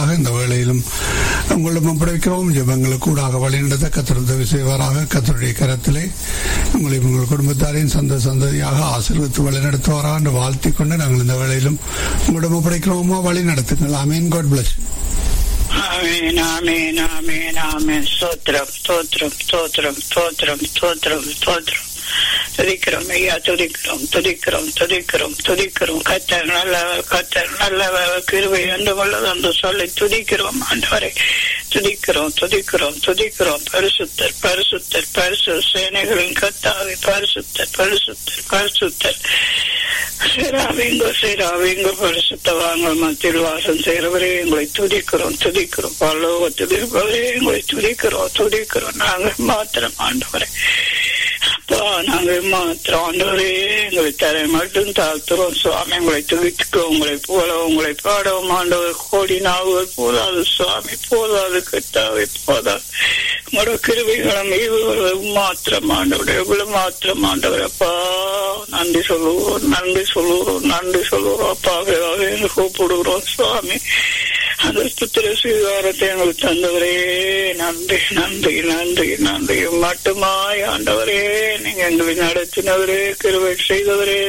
செய்வீராக இந்த வேளையிலும் உங்களிடம் ஒப்படைக்கிறோம் ஜெபங்களுக்கு கூடாக வழிநடத்த கத்திருந்த செய்வாராக கத்தருடைய கரத்திலே உங்களை உங்கள் குடும்பத்தாரையும் சந்த சந்ததியாக ஆசீர்வித்து வழிநடத்துவாரா என்று வாழ்த்திக் கொண்டு நாங்கள் இந்த வேளையிலும் உங்களிடம் ஒப்படைக்கிறோமா வழி நடத்துங்கள் அமீன் காட் பிளஸ் ஆமேன் ஆமேன் ஆமேன் ஆமேன் ஸ்தோத்திரம் ஸ்தோத்திரம் ஸ்தோத்திரம் ஸ்தோத்திரம் ஸ்தோத்திரம் ஸ்தோத்திரம் துதிக்கிறோம் ஐயா துதிக்கிறோம் துதிக்கிறோம் துதிக்கிறோம் துதிக்கிறோம் கத்தர் நல்லவர் கத்தர் நல்லவர் கிருபை என்று உள்ளது என்று சொல்லி துதிக்கிறோம் ஆண்டவரை துதிக்கிறோம் துதிக்கிறோம் துதிக்கிறோம் பரிசுத்தர் பரிசுத்தர் பரிசு சேனைகளின் கத்தாவை பரிசுத்தர் பரிசுத்தர் பரிசுத்தர் சிராவிங்கோ சிராவிங்கோ பரிசுத்தவாங்கள் மத்தியில் வாசம் செய்கிறவரே எங்களை துதிக்கிறோம் துதிக்கிறோம் பல்லோகத்தில் இருப்பவரே எங்களை துதிக்கிறோம் துதிக்கிறோம் நாங்கள் மாத்திரம் ஆண்டவரை அப்பா நாங்கள் மாத்திரம் ஆண்டவரே எங்களை தரை மட்டும் தாழ்த்துறோம் சுவாமி உங்களை துதிக்கிறோம் உங்களை போல உங்களை பாடவும் ஆண்டவர் கோடி நாவுகள் போதாது சுவாமி போதாது கத்தாவை போதாது உங்களோட கிருவிகளும் ஈவுகளும் மாத்திரம் ஆண்டவர் எவ்வளவு மாத்திரம் ஆண்டவர் அப்பா நன்றி சொல்லுவோம் நன்றி சொல்லுவோம் நன்றி சொல்லுவோம் அப்பாவே என்று கூப்பிடுகிறோம் சுவாமி அந்த புத்திர சுவீகாரத்தை எங்களுக்கு தந்தவரே நன்றி நன்றி நன்றி நன்றி மட்டுமாய் ஆண்டவரே நீங்க எங்களை நடத்தினவரே கிருவை செய்தவரே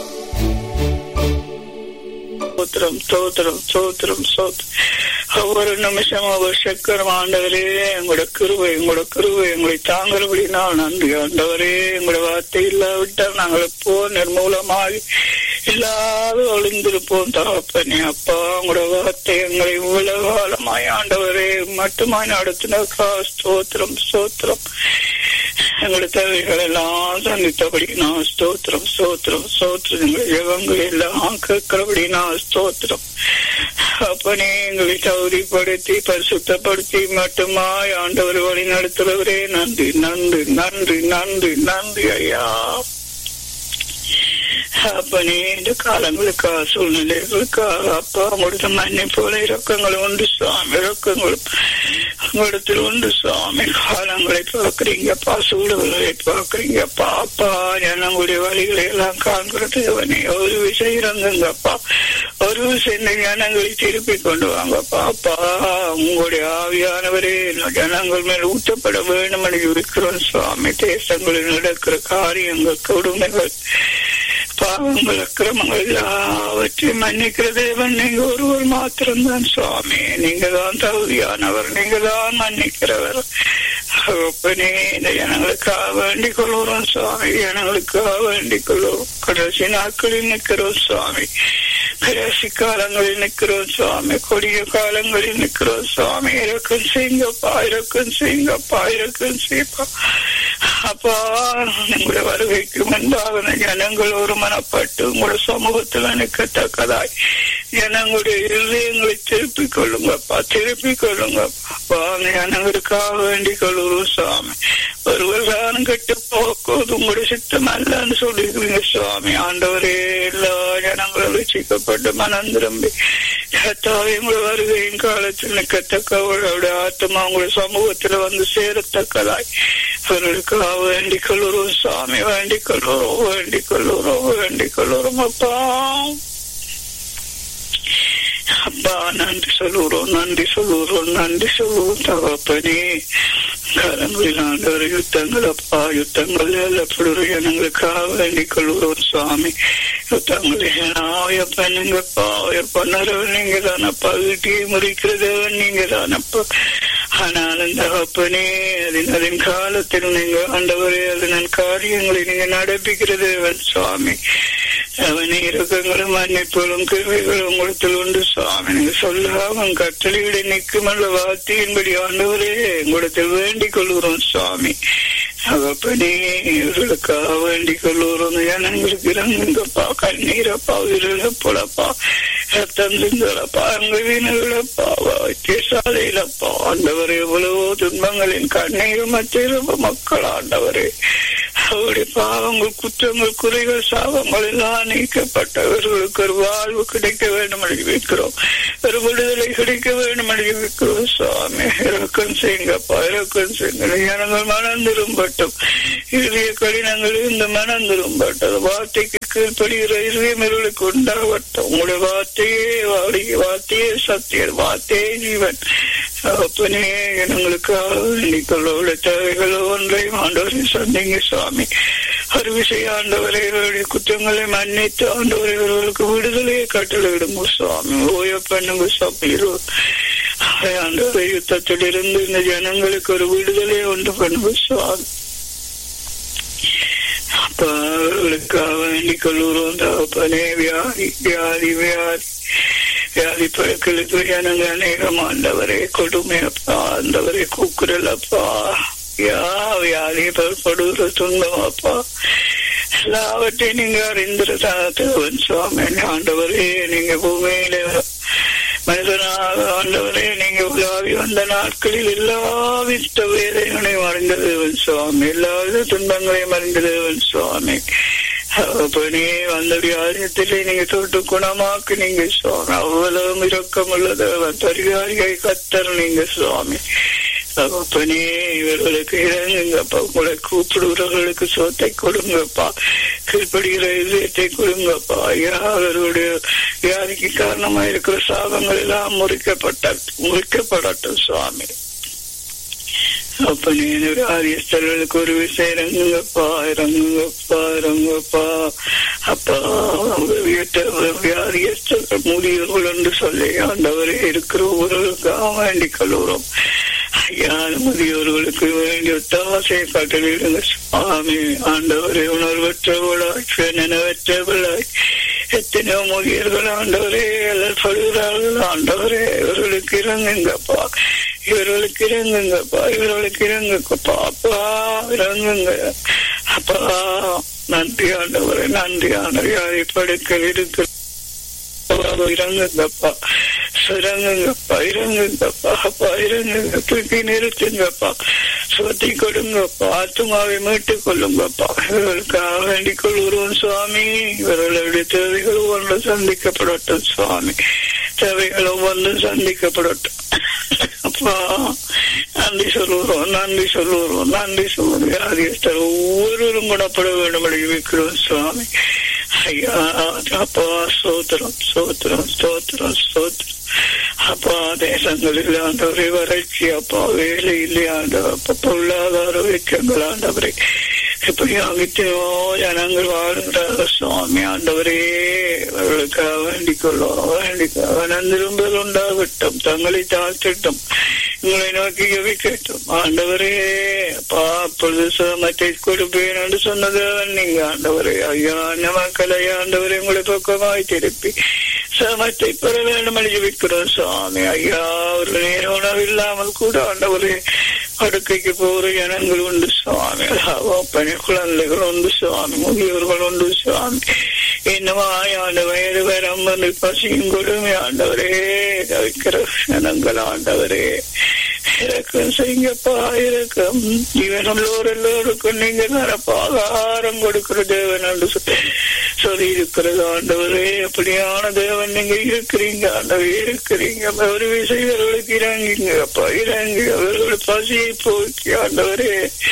ஸ்தோத்திரம் ஸ்தோத்திரம் ஸ்தோத்திரம் ஸ்தோத்திரம் ஒவ்வொரு நிமிஷம் ஒவ்வொரு சக்கரம் ஆண்டவரே எங்களோட கிருவை எங்களோட கிருவை எங்களை தாங்கிறபடினால் நன்றி ஆண்டவரே எங்களோட வார்த்தை இல்லாவிட்டால் நாங்கள் எப்போ நிர்மூலமாகி இல்லாத ஒளிந்திருப்போம் தகப்பனே அப்பா உங்களோட வார்த்தை எங்களை இவ்வளவு காலமாய் ஆண்டவரே மட்டுமாய் நடத்தினக்கா ஸ்தோத்திரம் ஸ்தோத்திரம் எங்களோட தேவைகள் எல்லாம் சந்தித்தபடி நான் ஸ்தோத்திரம் ஸ்தோத்திரம் ஸ்தோத்திரம் எங்கள் ஜெபங்கள் எல்லாம் கேட்கிறபடி நான் ஸ்தோத்திரம் அப்பனே எங்களை தகுதிப்படுத்தி பரிசுத்தப்படுத்தி மட்டுமாய் ஆண்டவர் வழி நடத்துறவரே நன்றி நன்றி நன்றி நன்றி நன்றி ஐயா அப்பனே இந்த காலங்களுக்காக சூழ்நிலைகளுக்காக அப்பா உங்களோட மண்ணை போல இறக்கங்கள் உண்டு சுவாமி இறக்கங்களும் உங்களிடத்தில் உண்டு சுவாமி காலங்களை பார்க்கறீங்கப்பா சூழல்களை பார்க்கறீங்கப்பா அப்பா ஜனங்களுடைய வழிகளை எல்லாம் காண்கிறது அவனே ஒரு விஷயம் இறங்குங்கப்பா ஒரு விஷயம் ஜனங்களை திருப்பி கொண்டு வாங்கப்பா அப்பா உங்களுடைய ஆவியானவரே ஜனங்கள் மேல் ஊற்றப்பட வேண்டும் என்று இருக்கிறோம் சுவாமி தேசங்களில் நடக்கிற காரியங்கள் கொடுமைகள் பாவங்கள் அக்கிரமங்கள் எல்லாவற்றையும் மன்னிக்கிற தேவன் நீங்க ஒருவர் மாத்திரம்தான் சுவாமி நீங்க தான் தகுதியானவர் நீங்க தான் மன்னிக்கிறவர் அப்பனே இந்த ஜனங்களுக்காக வேண்டிக் கொள்கிறோம் சுவாமி ஜனங்களுக்காக வேண்டிக் கொள்வோம் கடைசி நாட்களில் நிற்கிறோம் சுவாமி கடைசி காலங்களில் நிற்கிறோம் சுவாமி கொடிய காலங்களில் நிற்கிறோம் சுவாமி இறக்கம் செய்யுங்கப்பா இறக்கம் செய்யுங்கப்பா இறக்கம் செய்யப்பா அப்பா உங்களுடைய வருகைக்கு முன்பாக ஜனங்கள் ஒரு மனப்பட்டு உங்களுடைய சமூகத்தில் நிற்கத்தக்கதாய் ஜனங்களுடைய இருதயங்களை திருப்பிக் கொள்ளுங்கப்பா திருப்பிக் கொள்ளுங்கப்பா ஜனங்களுக்காக வேண்டிக் கொள்ளுவோம் சுவாமி ஒருவர் தானம் கட்டு போக்குவது உங்களுடைய சித்தம் அல்லன்னு சொல்லிருக்கீங்க சுவாமி ஆண்டவரே எல்லா ஜனங்களும் ரசிக்கப்பட்டு மனம் திரும்பி கத்தாவே உங்களுடைய வருகையின் காலத்தில் நிற்கத்தக்க அவருடைய ஆத்மா உங்களுடைய சமூகத்தில் வந்து சேரத்தக்கதாய் அவர்களுக்காக வேண்டிக் கொள்ளுறோம் சுவாமி வேண்டிக் கொள்ளுறோம் வேண்டிக் கொள்ளுறோம் வேண்டிக் கொள்ளுறோம் அப்பா அப்பா நன்றி சொல்லுறோம் நன்றி சொல்லுறோம் நன்றி சொல்லுவோம் தகப்பனே காலங்களில் ஆண்டவர் யுத்தங்கள் அப்பா யுத்தங்கள் எல்லப்படுற ஜனங்களுக்காக வேண்டிக் கொள்ளுறோம் சுவாமி யுத்தங்கள் எப்ப நீங்கப்பா பண்ணறவன் நீங்க தானப்பா வீட்டையை முறிக்கிறதவன் நீங்க தானப்பா ஆனாலும் தகப்பனே அதன் அதன் காலத்தில் நீங்க ஆண்டவரே அதன் காரியங்களை நீங்க நடப்பிக்கிறது சுவாமி அவனை இறக்கங்களும் மன்னிப்புகளும் கிருவைகளும் உங்களிடத்தில் உண்டு சுவாமி நீங்க சொல்லாம கட்டளையிட நிற்கும் அல்ல வார்த்தையின்படி ஆண்டவரே உங்களிடத்தில் வேண்டிக் கொள்கிறோம் சுவாமி தகப்பனே இவர்களுக்காக வேண்டிக் கொள்ளுறோம் ஜனங்களுக்கு இறங்குங்கப்பா கண்ணீரப்பா உயிரிழப்போலப்பா ரத்தம் சிந்தலப்பா அங்க வீணர்களப்பா வைத்தியசாலையிலப்பா ஆண்டவர் எவ்வளவோ துன்பங்களின் கண்ணீரும் மத்தியிருப்ப மக்கள் ஆண்டவரே அவருடைய பாவங்கள் குற்றங்கள் குறைகள் சாபங்கள் எல்லாம் நீக்கப்பட்டவர்களுக்கு ஒரு வாழ்வு கிடைக்க வேண்டும் என்று வைக்கிறோம் ஒரு விடுதலை கிடைக்க வேண்டும் என்று வைக்கிறோம் சுவாமி இறக்கம் செய்யுங்கப்பா இறக்கம் செய்யுங்க ஜனங்கள் மனம் திரும்பட்டும் இறுதிய கடினங்கள் இந்த மனம் திரும்பட்டும் வார்த்தைக்கு கீழ்ப்படுகிற இருதயமர்களுக்கு உண்டாகட்டும் உங்களுடைய வார்த்தையே வாடி வார்த்தையே சத்தியம் வார்த்தையே ஜீவன் அப்பனே எங்களுக்காக நீங்களோட தேவைகளோ ஒன்றையும் ஆண்டவரை சந்திங்க சுவாமி அறுவிசை ஆண்டவரை இவருடைய குற்றங்களை மன்னித்து ஆண்டவரை இவர்களுக்கு விடுதலையை கட்டளையிடுங்க சுவாமி ஓய பண்ணுங்க சுவாமி ஆண்டவரை யுத்தத்திலிருந்து இந்த ஜனங்களுக்கு ஒரு விடுதலையை உண்டு பண்ணுங்க சுவாமி அப்பா அவர்களுக்காக வேண்டிக் கொள்ளுறோம் தகப்பனே வியாதி வியாதி வியாதி வியாதி பழக்களுக்கு ஜனங்க அநேகம் ஆண்டவரே கொடுமை அப்பா ஆண்டவரே கூக்குரல் அப்பா யா வியாதி படுகிற துன்பம் அப்பா எல்லாவற்றையும் நீங்க அறிந்திருதான் சுவாமி ஆண்டவரே நீங்க பூமியில மனிதனாக ஆண்டவரே நீங்க உலாவி வந்த நாட்களில் எல்லா வித்த வேதனைகளையும் அறிந்ததேவன் சுவாமி எல்லா வித துன்பங்களையும் அறிந்ததேவன் சுவாமி அப்பனே வந்த வியாதியத்திலே நீங்க தொட்டு குணமாக்கு நீங்க சுவாமி அவ்வளவு இரக்கம் உள்ளதவன் பரிகாரிகை கத்தர் நீங்க சுவாமி தகப்பனே இவர்களுக்கு இறங்குங்கப்பா உங்களை கூப்பிடுகிறவர்களுக்கு சோத்தை கொடுங்கப்பா கீழ்படுகிற இதயத்தை கொடுங்கப்பா ஐயா அவர்களுடைய வியாதிக்கு காரணமா இருக்கிற சாபங்கள் எல்லாம் முறிக்கப்பட்ட முறிக்கப்படட்டும் சுவாமி அப்பனே வியாதியஸ்தர்களுக்கு ஒரு விஷயம் இறங்குங்கப்பா இறங்குங்கப்பா இறங்குங்கப்பா அப்பா வியாதியஸ்தர்கள் முதியவர்கள் என்று சொல்லி ஆண்டவரே இருக்கிற ஒவ்வொருவருக்காக வேண்டி கழுவுறோம் ஐயா முதியோர்களுக்கு வேண்டிய ஒத்தாசையை காட்டலிடுங்க சுவாமி ஆண்டவரே உணர்வற்றவளாய் நினைவற்றவளாய் எத்தனையோ முதியர்கள் ஆண்டவரே படுகிறார்கள் ஆண்டவரே இவர்களுக்கு இறங்குங்கப்பா இவர்களுக்கு இறங்குங்கப்பா இவர்களுக்கு இறங்குங்கப்பா அப்பா இறங்குங்க அப்பா நன்றி ஆண்டவரே நன்றி ஆண்டவரே படுக்கல் இருக்கிற இறங்குங்கப்பா இறங்குங்கப்பா இறங்குங்கப்பா அப்பா இறங்குங்க தூக்கி நிறுத்துங்கப்பா சுத்தி கொடுங்கப்பா ஆத்மாவை மீட்டுக் கொள்ளுங்கப்பா இவர்களுக்காக வேண்டிக் கொள்கிறோம் சுவாமி இவர்களுடைய தேவைகள் ஒன்று சந்திக்கப்படட்டும் சுவாமி தேவைகள் ஒவ்வொன்றும் சந்திக்கப்படட்டும் அப்பா நன்றி சொல்லுறோம் நன்றி சொல்லுறோம் நன்றி சொல்லுறோம் வியாதியஸ்தர் ஒவ்வொருவரும் குணப்பட வேண்டும் வைக்கிறோம் சுவாமி ஐயா அப்பா சோத்திரம் சோத்திரம் சோத்திரம் சோத்திரம் அப்பா தேசங்களில் ஆண்டவரை வறட்சி அப்பா வேலை இல்லையாண்ட அப்பா பொருளாதார வெச்சங்கள் ஆண்டவரை இப்படி அங்கிட்டோ ஜனங்கள் வாழ்கிறார்கள் சுவாமி ஆண்டவரே அவர்களுக்காக வேண்டிக் கொள்ளும் வேண்டிக்காக நந்திரும்பல் உண்டாகட்டும் தங்களை தாழ்த்தட்டும் உங்களை நோக்கி ஜபிக்கட்டும் ஆண்டவரே அப்பா அப்பொழுது சுகமத்தை கொடுப்பேன் என்று சொன்னது நீங்க ஆண்டவரே ஐயா அந்த மக்களை ஆண்டவரே உங்களை பக்கமாய் திருப்பி சமத்தை பெற வேண்டும் என்று ஜபிக்கிறோம் சுவாமி ஐயா ஒரு நேர உணவு இல்லாமல் கூட ஆண்டவரே படுக்கைக்கு போற ஜனங்கள் உண்டு சுவாமி பணி குழந்தைகள் உண்டு சுவாமி முதியோர்கள் உண்டு சுவாமி என்னமா ஆண்டு வயது வரம் வந்து பசியும் கொடுமை ஆண்டவரே தவிக்கிற ஜனங்கள் ஆண்டவரே இறக்கம் செய்யுங்கப்பா இறக்கம் இவன் உள்ளோர் எல்லோருக்கும் நீங்க நிரப்பாக ஆகாரம் கொடுக்கிற தேவன் என்று சொல்லி இருக்கிறது ஆண்டவரே அப்படியான தேவன் நீங்க இருக்கிறீங்க ஆண்டவர் இருக்கிறீங்க ஒரு விஷயங்களுக்கு இறங்குங்க அப்பா இறங்கி அவர்கள் பசியை போக்கி ஆண்டவரே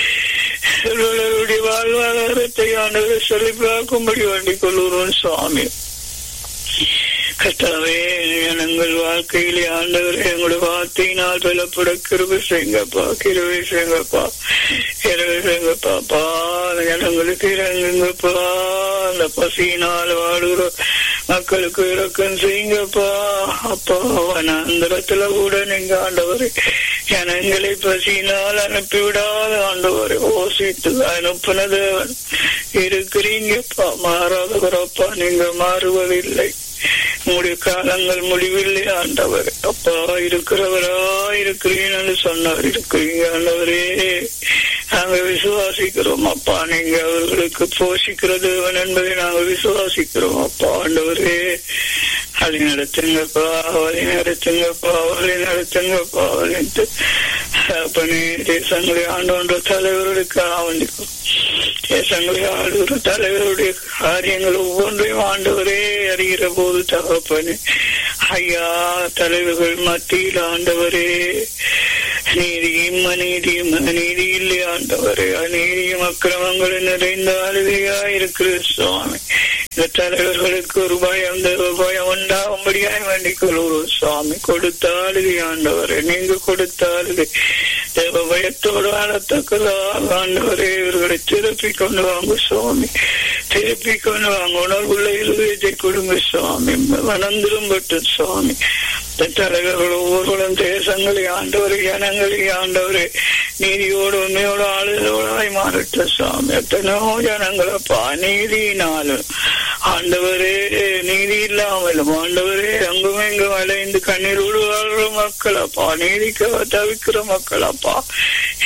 அவர்களுடைய வாழ்வாதாரத்தை ஆண்டவரை சொல்லி பார்க்கும்படி வேண்டிக் கொள்கிறோம் சுவாமி கத்தாவே எங்கள் வாழ்க்கையிலே ஆண்டவர் எங்களுடைய வார்த்தையினால் பலப்பட கிருபை செய்யுங்கப்பா கிருபை செய்யுங்கப்பா கிருபை செய்யுங்கப்பா ஜனங்களுக்கு இறங்குங்கப்பா அந்த பசியினால் வாடுகிற மக்களுக்கு இறக்கம் செய்யுங்கப்பா அப்பா வனாந்திரத்துல கூட நீங்க ஆண்டவர் ஜனங்களை பசியினால் அனுப்பிவிடாத ஆண்டவர் ஓசித்து அனுப்பின தேவன் இருக்கிறீங்கப்பா மாறாதவரப்பா நீங்க மாறுவதில்லை உங்களுடைய காலங்கள் முடிவில்லை ஆண்டவர் அப்பா இருக்கிறவரா இருக்கிறீங்கன்னு சொன்னார் இருக்கிறீங்க ஆண்டவரே நாங்க விசுவாசிக்கிறோம் அப்பா நீங்க அவர்களுக்கு போஷிக்கிற தேவன் என்பதை நாங்க விசுவாசிக்கிறோம் அப்பா ஆண்டவரே வழி நடத்துங்கப்பா வழி நடத்துங்கப்பா வழி நடத்துங்கப்பா வழித்து அப்பனே தேசங்களை ஆண்டோன்ற தலைவர்களுக்கு ஆவண்டிக்கும் தேசங்களை ஆளுகிற தலைவருடைய காரியங்கள் ஒவ்வொன்றையும் ஆண்டவரே அறிகிற போது தகப்பனு ஐயா தலைவர்கள் மத்தியில் ஆண்டவரே நீதியும் அநீதியும் அநீதி இல்லை ஆண்டவரே அநீதியும் அக்கிரமங்களும் நிறைந்த அழுகையா இருக்கிற சுவாமி இந்த தலைவர்களுக்கு ஒரு பயம் தேவ பயம் உண்டாகும்படியாய் வேண்டிக் கொள்கிறோம் சுவாமி கொடுத்தாளுகை ஆண்டவரே நீங்க கொடுத்தாளுகை தேவ பயத்தோடு ஆளத்தக்கதாக ஆண்டவரே இவர்களை திருப்பி கொண்டு வாங்க சுவாமி திருப்பி கொண்டு வாங்க உணர்வுள்ள இருதயத்தை கொடுங்க சுவாமி வனந்திரும்பட்டு சுவாமி இந்த தலைவர்கள் ஒவ்வொருவரும் தேசங்களை ஆண்டவரை ஜனங்களை ஆண்டவரே நீதியோடு உண்மையோடு ஆளுதோடாய் மாறட்ட சுவாமி எத்தனையோ ஜனங்களப்பா நீதியினாலும் ஆண்டவரே நீதி இல்லாமலும் ஆண்டவரே அங்கும் எங்கும் அலைந்து கண்ணீரோடு வாழ்ற மக்கள் அப்பா நீதிக்க தவிக்கிற மக்கள் அப்பா